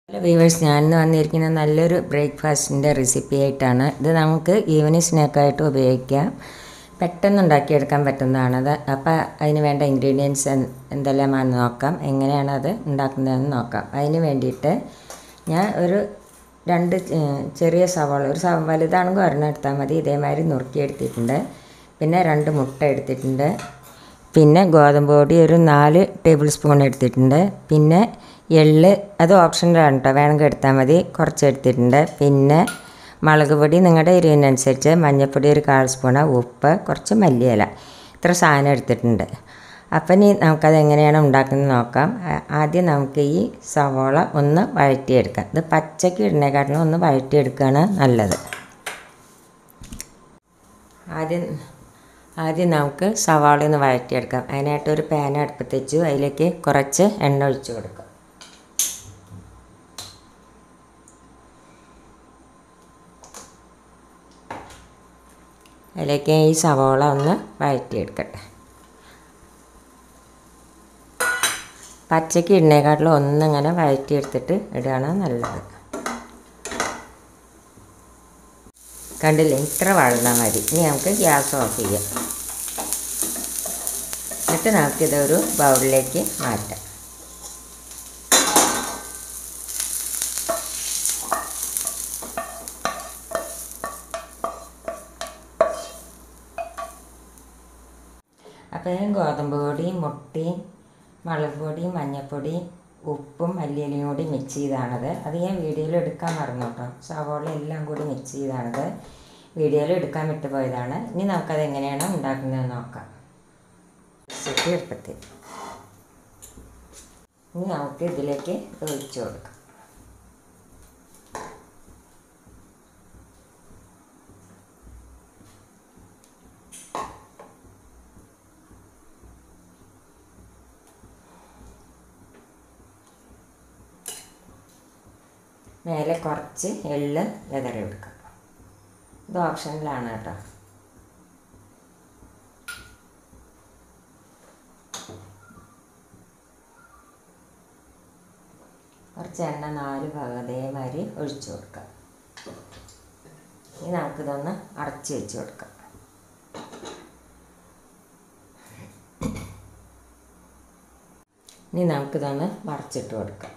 hello weavers ഞാനിന്ന് വന്നിരിക്കുന്ന നല്ലൊരു ബ്രേക്ക്ഫാസ്റ്റിൻ്റെ റെസിപ്പി ആയിട്ടാണ് ഇത് നമുക്ക് ഈവനിങ് സ്നാക്കായിട്ട് ഉപയോഗിക്കാം പെട്ടെന്ന് ഉണ്ടാക്കിയെടുക്കാൻ പറ്റുന്നതാണത് അപ്പോൾ അതിന് വേണ്ട ഇൻഗ്രീഡിയൻസ് എന്തെല്ലാമാണെന്ന് നോക്കാം എങ്ങനെയാണ് അത് ഉണ്ടാക്കുന്നതെന്ന് നോക്കാം അതിന് വേണ്ടിയിട്ട് ഞാൻ ഒരു രണ്ട് ചെ- ചെറിയ സവാള ഒരു സവ വലുതാണെങ്കിൽ ഒരെണ്ണം എടുത്താൽ മതി ഇതേമാതിരി നുറുക്കിയെടുത്തിട്ടുണ്ട് പിന്നെ രണ്ട് മുട്ട എടുത്തിട്ടുണ്ട് പിന്നെ ഗോതമ്പ് പൊടി ഒരു നാല് ടേബിൾ സ്പൂൺ എടുത്തിട്ടുണ്ട് പിന്നെ എള്ള് അത് ഓപ്ഷനിലാണ് കേട്ടോ വേണമെങ്കിൽ എടുത്താൽ മതി കുറച്ച് എടുത്തിട്ടുണ്ട് പിന്നെ മുളക് പൊടി നിങ്ങളുടെ എരിവിനനുസരിച്ച് മഞ്ഞൾപ്പൊടി ഒരു കാൽ സ്പൂണ് ഉപ്പ് കുറച്ച് മല്ലിയില ഇത്ര സാധനം എടുത്തിട്ടുണ്ട് അപ്പം ഇനി നമുക്കത് എങ്ങനെയാണ് ഉണ്ടാക്കുന്നത് നോക്കാം ആ- ആദ്യം നമുക്ക് ഈ സവോള ഒന്ന് വഴറ്റിയെടുക്കാം ഇത് പച്ചയ്ക്ക് ഇടുന്നേക്കാട്ടിലും ഒന്ന് വഴറ്റിയെടുക്കുകയാണ് നല്ലത് ആദ്യം ആദ്യം നമുക്ക് സവാള ഒന്ന് വഴറ്റിയെടുക്കാം അതിനായിട്ട് ഒരു പാൻ അടുപ്പത്ത് വെച്ചു അതിലേക്ക് കുറച്ച് എണ്ണ ഒഴിച്ചു കൊടുക്കാം അതിലേക്ക് ഈ സവാള ഒന്ന് വഴറ്റിയെടുക്കട്ടെ പച്ചയ്ക്ക് ഇടുന്നേക്കാട്ടിലും ഒന്നിങ്ങനെ വഴറ്റിയെടുത്തിട്ട് ഇടുകയാണ് നല്ലത് കണ്ടില്ലേ ഇത്ര വഴന്നാൽ മതി ഇനി നമുക്ക് ഗ്യാസ് ഓഫ് ചെയ്യാം എന്നിട്ട് നമുക്കിതൊരു ബൗളിലേക്ക് മാറ്റാം അപ്പോൾ ഞാൻ ഗോതമ്പ് പൊടിയും മുട്ടയും മുളക് പൊടിയും മഞ്ഞൾപ്പൊടിയും ഉപ്പും മല്ലിയിലയും കൂടി മിക്സ് ചെയ്താണത് അത് ഞാൻ വീഡിയോയിൽ എടുക്കാൻ മറന്നു കേട്ടോ സവോള എല്ലാം കൂടി മിക്സ് ചെയ്താണത് വീഡിയോയിൽ എടുക്കാൻ വിട്ടുപോയതാണ് ഇനി നമുക്കത് എങ്ങനെയാണ് ഉണ്ടാക്കുന്നതെന്ന് നോക്കാം റെസിപ്പി എളുപ്പത്തിൽ ഇനി നമുക്ക് ഇതിലേക്ക് ഇത് ഒഴിച്ചു കൊടുക്കാം മേലെ കുറച്ച് എള്ള് വിതറി കൊടുക്കുക ഇത് ഓപ്ഷനിലാണ് കേട്ടോ കുറച്ച് എണ്ണ നാല് ഭാഗം അതേമാതിരി ഒഴിച്ചു കൊടുക്കാം ഇനി നമുക്കിതൊന്ന് അടച്ച് വെച്ച് കൊടുക്കാം ഇനി നമുക്കിതൊന്ന് മറച്ചിട്ട് കൊടുക്കാം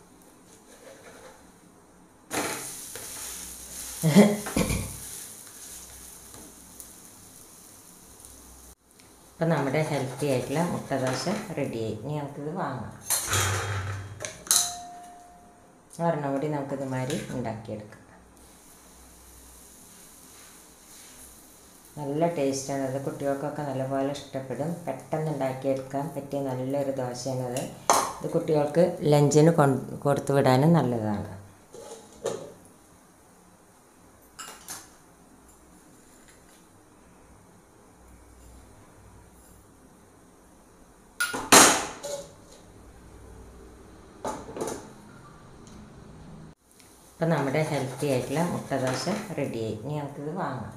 ഇപ്പം നമ്മുടെ ഹെൽത്തി ആയിട്ടുള്ള മുട്ടദോശ റെഡിയായി ഇനി നമുക്കിത് വാങ്ങാം ഒരെണ്ണം കൂടി നമുക്കിത് മാതിരി ഉണ്ടാക്കിയെടുക്കാം നല്ല ടേസ്റ്റാണ് അത് കുട്ടികൾക്കൊക്കെ നല്ലപോലെ ഇഷ്ടപ്പെടും പെട്ടെന്ന് ഉണ്ടാക്കിയെടുക്കാൻ പറ്റിയ നല്ലൊരു ദോശയാണത് ഇത് കുട്ടികൾക്ക് ലഞ്ചിന് കൊ കൊടുത്തു വിടാനും നല്ലതാണ് ഇപ്പം നമ്മുടെ ഹെൽത്തി ആയിട്ടുള്ള മുട്ടദോശ റെഡിയായി ഇനി നമുക്കിത് വാങ്ങാം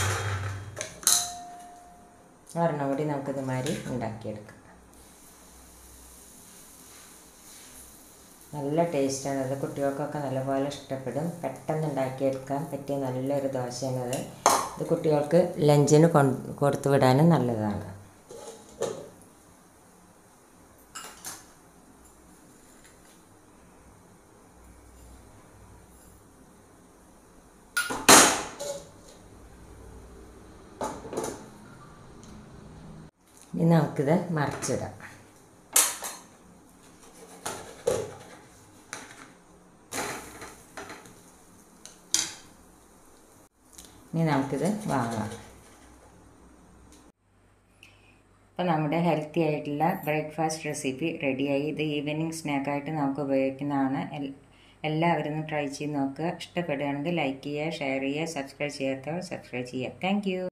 ഒരെണ്ണം കൂടി നമുക്കിത് മാതിരി ഉണ്ടാക്കിയെടുക്കാം നല്ല ടേസ്റ്റാണ് അത് കുട്ടികൾക്കൊക്കെ നല്ലപോലെ ഇഷ്ടപ്പെടും പെട്ടെന്ന് ഉണ്ടാക്കിയെടുക്കാൻ പറ്റിയ നല്ലൊരു ദോശയാണത് ഇത് കുട്ടികൾക്ക് ലഞ്ചിന് കൊ കൊടുത്തു വിടാനും നല്ലതാണ് ഇനി നമുക്കിത് മറിച്ചിടാം ഇനി നമുക്കിത് വാങ്ങാം അപ്പോൾ നമ്മുടെ ഹെൽത്തി ആയിട്ടുള്ള ബ്രേക്ക്ഫാസ്റ്റ് റെസിപ്പി റെഡിയായി ഇത് ഈവനിങ് സ്നാക്കായിട്ട് നമുക്ക് ഉപയോഗിക്കുന്നതാണ് എൽ- എല്ലാവരും ഒന്ന് ട്രൈ ചെയ്ത് നോക്കുക ഇഷ്ടപ്പെടുകയാണെങ്കിൽ ലൈക്ക് ചെയ്യുക ഷെയർ ചെയ്യുക സബ്സ്ക്രൈബ് ചെയ്യാത്തവർ സബ്സ്ക്രൈബ് ചെയ്യുക താങ്ക്